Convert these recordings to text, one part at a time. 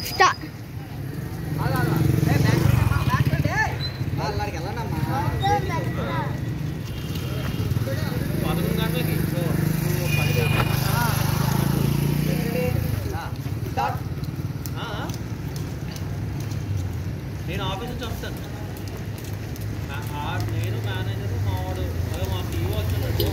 స్టా వాళ్ళకి వెళ్ళనమ్మా పదకొండు గంటలకి సో నువ్వు పది గంటలకి ఆ? నేను ఆఫీస్ నుంచి వస్తాను నా- ఆ- నేను మేనేజర్ మావాడు అదే మా టీవీ వచ్చినట్టు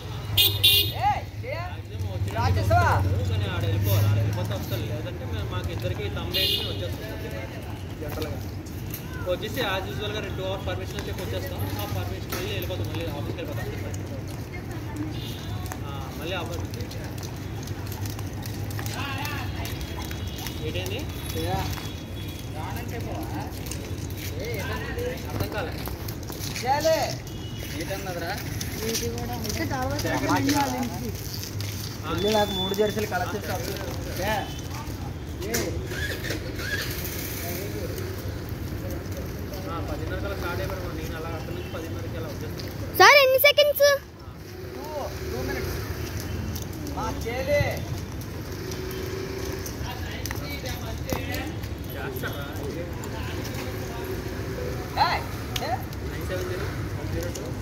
మాక్సిమం వచ్చినట్టు రాజేశ్వరా? వస్తాడు, కానీ ఆడ వెళ్ళిపోవాలి ఆడ వెళ్ళిపోతే వస్తాడు లేదంటే మేము మాకు ఇద్దరికి తమ్ డేట్ని వచ్చేస్తాం జనరల్గా వచ్చేసి యాజ్ యూజువల్గా రెండు అవర్స్ పర్మిషన్ చెప్పి వచ్చేస్తాం ఆ పర్మిషన్ మళ్ళీ వెళ్ళిపోతాం మళ్ళీ ఆఫీస్కి వెళ్ళిపోతాం ఆ, మళ్ళీ ఆఫీస్ ఏంటండి అర్థం కాలే ఏంటన్నదిరా ఆ, వెళ్ళి నాకు మూడు జెర్సీలు కలెక్ట్ చేసి ఆ, పదిన్నర కల్లా స్టార్ట్ అయిపోయాను నేను అలా అక్కడి నుంచి పదిన్నరకి అలా వచ్చేస్తాను సార్ ఎన్ని సెకండ్స్ మా చేలే చేస్తారా ఏయ్, ఏ? Nine seven zero one zero two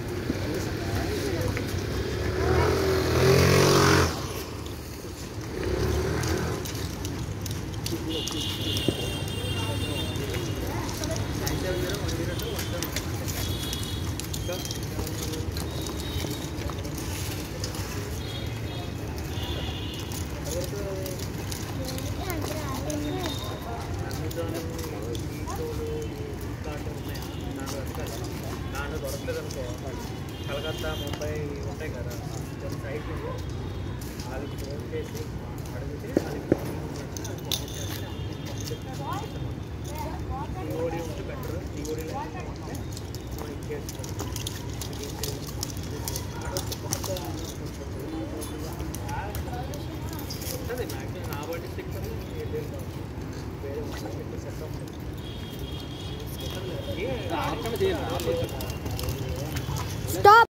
nine seven zero one zero two one seven Amazon మీషోలు ఫ్లిప్కార్ట్ ఉన్నాయా నాకు అడగాలి నాకు దొరకలేదు అనుకో కలకత్తా ముంబై ఇవి ఉంటాయి కదా కొన్ని సైట్లు వాళ్ళకి ఫోన్ చేసి అడిగితే వాళ్ళకి టీఓడి ఉంటే బెటర్ టీఓడి లేకపోతే మనం ఇచ్చేస్తాం ఉంటుంది మ్యాక్సిమం నా బండి స్టిక్కర్ వేరే సెట్ ఉంటుంది ఆర్కం చేయాలి స్టాప్